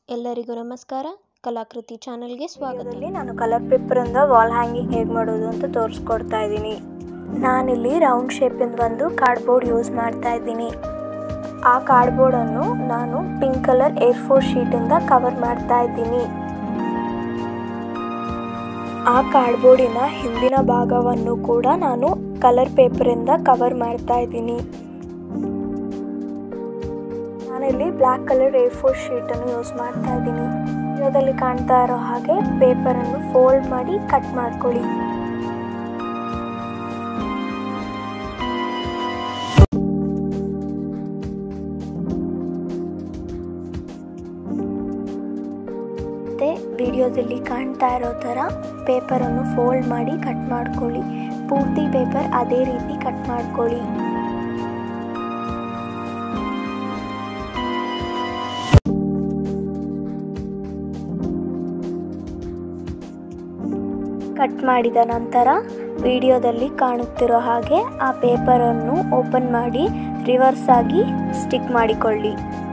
ಎಲ್ಲರಿಗೂ ನಮಸ್ಕಾರ ಕಲಾಕೃತಿ ಚಾನಲ್ಗೆ ಸ್ವಾಗತ ವಿಡಿಯೋದಲ್ಲಿ ನಾನು ಕಲರ್ ಪೇಪರಿಂದ ವಾಲ್ ಹ್ಯಾಂಗಿಂಗ್ ಹೇಗೆ ಮಾಡೋದು ಅಂತ ತೋರಿಸ್ಕೊಡ್ತಾ ಇದ್ದೀನಿ ನಾನಿಲ್ಲಿ ರೌಂಡ್ ಶೇಪಿಂದ ಒಂದು ಕಾರ್ಡ್ಬೋರ್ಡ್ ಯೂಸ್ ಮಾಡ್ತಾ ಇದ್ದೀನಿ ಆ ಕಾರ್ಡ್ಬೋರ್ಡನ್ನು ನಾನು ಪಿಂಕ್ ಕಲರ್ ಏರ್ ಫೋರ್ ಶೀಟಿಂದ ಕವರ್ ಮಾಡ್ತಾ ಇದ್ದೀನಿ ಆ ಕಾರ್ಡ್ಬೋರ್ಡಿನ ಹಿಂದಿನ ಭಾಗವನ್ನು ಕೂಡ ನಾನು ಕಲರ್ ಪೇಪರಿಂದ ಕವರ್ ಮಾಡ್ತಾ ಇದ್ದೀನಿ ನಾನಿಲ್ಲಿ ಬ್ಲ್ಯಾಕ್ ಕಲರ್ ಏರ್ ಫೋರ್ ಶೀಟನ್ನು ಯೂಸ್ ಮಾಡ್ತಾ ಇದ್ದೀನಿ ವಿಡಿಯೋದಲ್ಲಿ ಕಾಣ್ತಾ ಇರೋ ಹಾಗೆ ಪೇಪರನ್ನು ಫೋಲ್ಡ್ ಮಾಡಿ ಕಟ್ ಮಾಡ್ಕೊಳ್ಳಿ ಮತ್ತೆ ವಿಡಿಯೋದಲ್ಲಿ ಕಾಣ್ತಾ ಇರೋ ಥರ ಪೇಪರನ್ನು ಫೋಲ್ಡ್ ಮಾಡಿ ಕಟ್ ಮಾಡ್ಕೊಳ್ಳಿ ಪೂರ್ತಿ ಪೇಪರ್ ಅದೇ ರೀತಿ ಕಟ್ ಮಾಡ್ಕೊಳ್ಳಿ ಕಟ್ ಮಾಡಿದ ನಂತರ ವಿಡಿಯೋದಲ್ಲಿ ಕಾಣುತ್ತಿರೋ ಹಾಗೆ ಆ ಪೇಪರನ್ನು ಓಪನ್ ಮಾಡಿ ರಿವರ್ಸ್ ಆಗಿ ಸ್ಟಿಕ್ ಮಾಡಿಕೊಳ್ಳಿ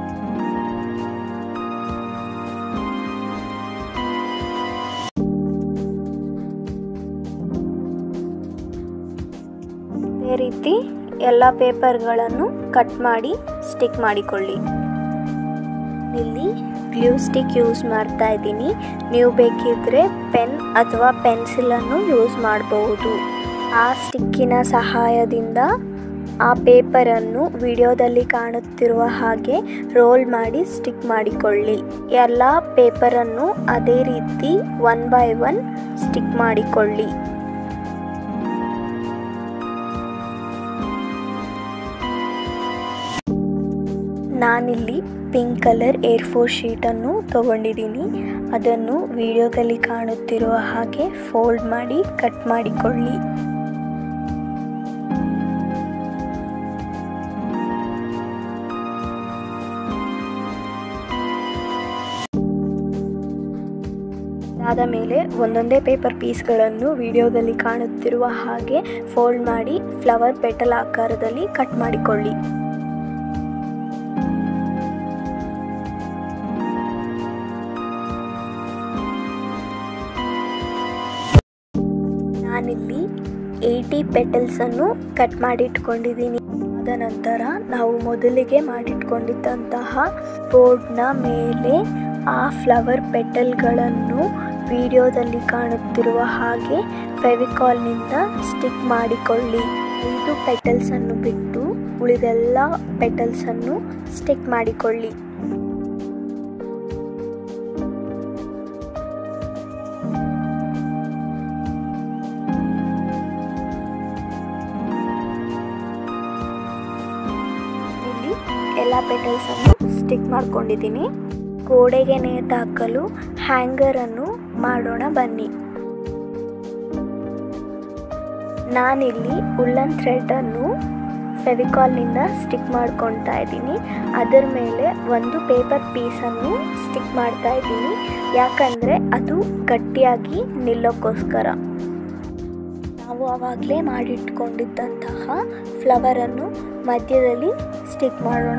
ಇದೇ ರೀತಿ ಎಲ್ಲ ಪೇಪರ್ಗಳನ್ನು ಕಟ್ ಮಾಡಿ ಸ್ಟಿಕ್ ಮಾಡಿಕೊಳ್ಳಿ ಇಲ್ಲಿ ಗ್ಲೂ ಸ್ಟಿಕ್ ಯೂಸ್ ಮಾಡ್ತಾ ಇದ್ದೀನಿ ನೀವು ಬೇಕಿದ್ರೆ ಪೆನ್ ಅಥವಾ ಪೆನ್ಸಿಲನ್ನು ಯೂಸ್ ಮಾಡಬಹುದು ಆ ಸ್ಟಿಕ್ಕಿನ ಸಹಾಯದಿಂದ ಆ ಪೇಪರನ್ನು ವಿಡಿಯೋದಲ್ಲಿ ಕಾಣುತ್ತಿರುವ ಹಾಗೆ ರೋಲ್ ಮಾಡಿ ಸ್ಟಿಕ್ ಮಾಡಿಕೊಳ್ಳಿ ಎಲ್ಲ ಪೇಪರನ್ನು ಅದೇ ರೀತಿ ಒನ್ ಬೈ ಒನ್ ಸ್ಟಿಕ್ ಮಾಡಿಕೊಳ್ಳಿ ನಾನಿಲ್ಲಿ ಪಿಂಕ್ ಕಲರ್ ಏರ್ ಫೋರ್ ಶೀಟನ್ನು ತಗೊಂಡಿದ್ದೀನಿ ಅದನ್ನು ವಿಡಿಯೋದಲ್ಲಿ ಕಾಣುತ್ತಿರುವ ಹಾಗೆ ಫೋಲ್ಡ್ ಮಾಡಿ ಕಟ್ ಮಾಡಿಕೊಳ್ಳಿ ಅದಾದ ಮೇಲೆ ಒಂದೊಂದೇ ಪೇಪರ್ ಪೀಸ್ಗಳನ್ನು ವಿಡಿಯೋದಲ್ಲಿ ಕಾಣುತ್ತಿರುವ ಹಾಗೆ ಫೋಲ್ಡ್ ಮಾಡಿ ಫ್ಲವರ್ ಪೆಟಲ್ ಆಕಾರದಲ್ಲಿ ಕಟ್ ಮಾಡಿಕೊಳ್ಳಿ ನಾನಿಲ್ಲಿ ಏಯ್ಟಿ ಪೆಟಲ್ಸನ್ನು ಕಟ್ ಮಾಡಿಟ್ಕೊಂಡಿದ್ದೀನಿ ಅದ ನಂತರ ನಾವು ಮೊದಲಿಗೆ ಮಾಡಿಟ್ಕೊಂಡಿದ್ದಂತಹ ಬೋರ್ಡ್ನ ಮೇಲೆ ಆ ಫ್ಲವರ್ ಪೆಟಲ್ಗಳನ್ನು ವಿಡಿಯೋದಲ್ಲಿ ಕಾಣುತ್ತಿರುವ ಹಾಗೆ ಫೆವಿಕಾಲ್ನಿಂದ ಸ್ಟಿಕ್ ಮಾಡಿಕೊಳ್ಳಿ ಐದು ಪೆಟಲ್ಸನ್ನು ಬಿಟ್ಟು ಉಳಿದೆಲ್ಲ ಪೆಟಲ್ಸನ್ನು ಸ್ಟಿಕ್ ಮಾಡಿಕೊಳ್ಳಿ ಇಲ್ಲಿ ಎಲ್ಲ ಪೆಟಲ್ಸನ್ನು ಸ್ಟಿಕ್ ಮಾಡ್ಕೊಂಡಿದ್ದೀನಿ ಗೋಡೆಗೆ ನೇತಾಕಲು ಹ್ಯಾಂಗರನ್ನು ಮಾಡೋಣ ಬನ್ನಿ ನಾನಿಲ್ಲಿ ಉಲ್ಲನ್ ಥ್ರೆಡನ್ನು ಫೆವಿಕಾಲ್ನಿಂದ ಸ್ಟಿಕ್ ಮಾಡ್ಕೊತಾ ಇದ್ದೀನಿ ಅದರ ಮೇಲೆ ಒಂದು ಪೇಪರ್ ಪೀಸನ್ನು ಸ್ಟಿಕ್ ಮಾಡ್ತಾ ಇದ್ದೀನಿ ಯಾಕಂದರೆ ಅದು ಗಟ್ಟಿಯಾಗಿ ನಿಲ್ಲೋಕ್ಕೋಸ್ಕರ ನಾವು ಆವಾಗಲೇ ಮಾಡಿಟ್ಕೊಂಡಿದ್ದಂತಹ ಫ್ಲವರನ್ನು ಮಧ್ಯದಲ್ಲಿ ಸ್ಟಿಕ್ ಮಾಡೋಣ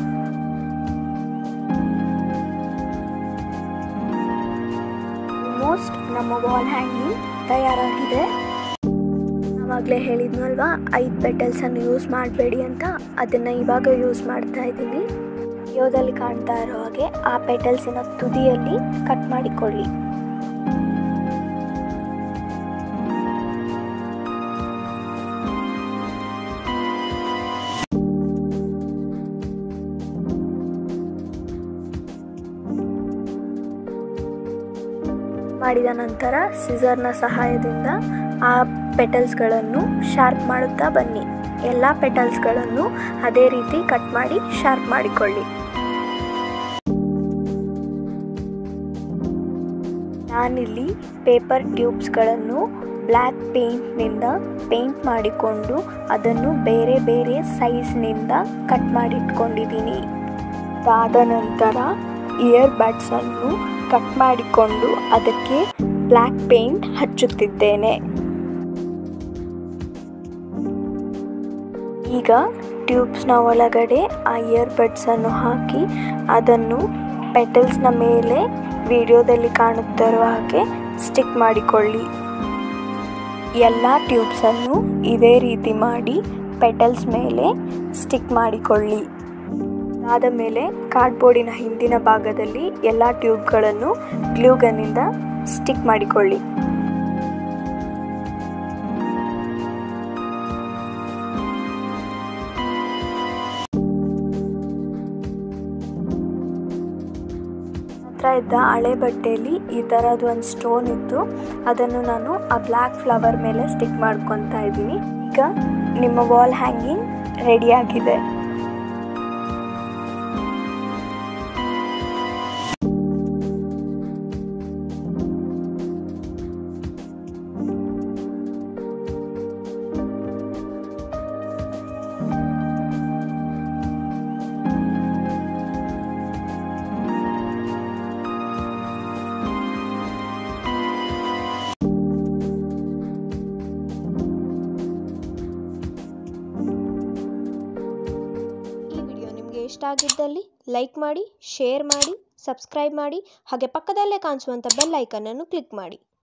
ಆಲ್ಮೋಸ್ಟ್ ನಮ್ಮ ವಾಲ್ ಹ್ಯಾಂಗಿಂಗ್ ತಯಾರಾಗಿದೆ ಆವಾಗಲೇ ಹೇಳಿದ್ನಲ್ವಾ ಐದು ಪೆಟಲ್ಸನ್ನು ಯೂಸ್ ಮಾಡಬೇಡಿ ಅಂತ ಅದನ್ನು ಇವಾಗ ಯೂಸ್ ಮಾಡ್ತಾ ಇದ್ದೀನಿ ವಿಡಿಯೋದಲ್ಲಿ ಕಾಣ್ತಾ ಇರೋ ಹಾಗೆ ಆ ಪೆಟಲ್ಸಿನ ತುದಿಯಲ್ಲಿ ಕಟ್ ಮಾಡಿಕೊಳ್ಳಿ ಮಾಡಿದ ನಂತರ ಸಿಸರ್ನ ಸಹಾಯದಿಂದ ಆ ಪೆಟಲ್ಸ್ಗಳನ್ನು ಶಾರ್ಪ್ ಮಾಡುತ್ತಾ ಬನ್ನಿ ಎಲ್ಲ ಪೆಟಲ್ಸ್ಗಳನ್ನು ಅದೇ ರೀತಿ ಕಟ್ ಮಾಡಿ ಶಾರ್ಪ್ ಮಾಡಿಕೊಳ್ಳಿ ನಾನಿಲ್ಲಿ ಪೇಪರ್ ಟ್ಯೂಬ್ಸ್ಗಳನ್ನು ಬ್ಲ್ಯಾಕ್ ಪೇಂಟ್ನಿಂದ ಪೇಂಟ್ ಮಾಡಿಕೊಂಡು ಅದನ್ನು ಬೇರೆ ಬೇರೆ ಸೈಜ್ನಿಂದ ಕಟ್ ಮಾಡಿಟ್ಕೊಂಡಿದ್ದೀನಿ ಅದಾದ ನಂತರ ಇಯರ್ ಬಡ್ಸನ್ನು ಕಟ್ ಮಾಡಿಕೊಂಡು ಅದಕ್ಕೆ ಬ್ಲ್ಯಾಕ್ ಪೇಂಟ್ ಹಚ್ಚುತ್ತಿದ್ದೇನೆ ಈಗ ಟ್ಯೂಬ್ಸ್ನ ಒಳಗಡೆ ಆ ಇಯರ್ ಬಡ್ಸನ್ನು ಹಾಕಿ ಅದನ್ನು ಪೆಟಲ್ಸ್ನ ಮೇಲೆ ವಿಡಿಯೋದಲ್ಲಿ ಕಾಣುತ್ತಿರುವ ಹಾಗೆ ಸ್ಟಿಕ್ ಮಾಡಿಕೊಳ್ಳಿ ಎಲ್ಲ ಟ್ಯೂಬ್ಸನ್ನು ಇದೇ ರೀತಿ ಮಾಡಿ ಪೆಟಲ್ಸ್ ಮೇಲೆ ಸ್ಟಿಕ್ ಮಾಡಿಕೊಳ್ಳಿ ಅದಾದ ಮೇಲೆ ಕಾರ್ಡ್ಬೋರ್ಡಿನ ಹಿಂದಿನ ಭಾಗದಲ್ಲಿ ಎಲ್ಲ ಟ್ಯೂಬ್ಗಳನ್ನು ಗ್ಲೂಗನ್ನಿಂದ ಸ್ಟಿಕ್ ಮಾಡಿಕೊಳ್ಳಿ ಹತ್ರ ಇದ್ದ ಹಳೆ ಬಟ್ಟೆಯಲ್ಲಿ ಈ ಥರದ್ದು ಒಂದು ಸ್ಟೋನ್ ಇತ್ತು ಅದನ್ನು ನಾನು ಆ ಬ್ಲ್ಯಾಕ್ ಫ್ಲವರ್ ಮೇಲೆ ಸ್ಟಿಕ್ ಮಾಡ್ಕೊತಾ ಇದ್ದೀನಿ ಈಗ ನಿಮ್ಮ ವಾಲ್ ಹ್ಯಾಂಗಿಂಗ್ ರೆಡಿಯಾಗಿದೆ ಈ ವಿಡಿಯೋ ನಿಮಗೆ ಇಷ್ಟ ಆಗಿದ್ದಲ್ಲಿ ಲೈಕ್ ಮಾಡಿ ಶೇರ್ ಮಾಡಿ ಸಬ್ಸ್ಕ್ರೈಬ್ ಮಾಡಿ ಹಾಗೆ ಪಕ್ಕದಲ್ಲೇ ಕಾಣಿಸುವಂಥ ಬೆಲ್ ಐಕನನ್ನು ಕ್ಲಿಕ್ ಮಾಡಿ